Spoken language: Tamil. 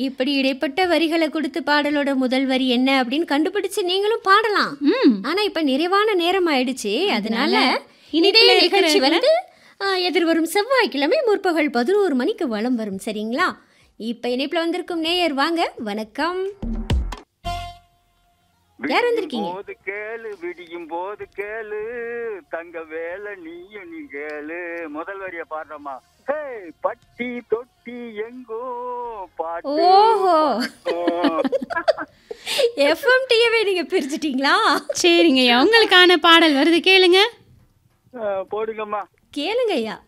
இப்படி இடைப்பட்ட வரிகளை கொடுத்து பாடலோட முதல் வரி என்ன அப்படின்னு கண்டுபிடிச்சு நீங்களும் பாடலாம் ம் ஆனா இப்ப நிறைவான நேரம் ஆயிடுச்சு அதனால இனிப்புல இதே இருக்கிற நிகழ்ச்சி வந்து ஆ, எதிர்வரும் செவ்வாய்க்கிழமை முற்பகல் பதினோரு மணிக்கு வலம் வரும் சரிங்களா இப்ப இணைப்புல வந்திருக்கும் நேயர் வாங்க வணக்கம் யார் வந்திருக்கீங்க? போது கேளு விடியும் போது கேளு தங்க வேலை நீயும் நீ கேளு முதல் வரிய பாடுறோமா ஹே பட்டி தொட்டி எங்கோ பாட்டு ஓஹோ பாட்டும். எஃப்எம் டிவி நீங்க பிரிச்சிட்டீங்களா சரிங்கய்யா உங்களுக்கான பாடல் வருது கேளுங்க அஹ், போடுங்கம்மா கேளுங்க ஐயா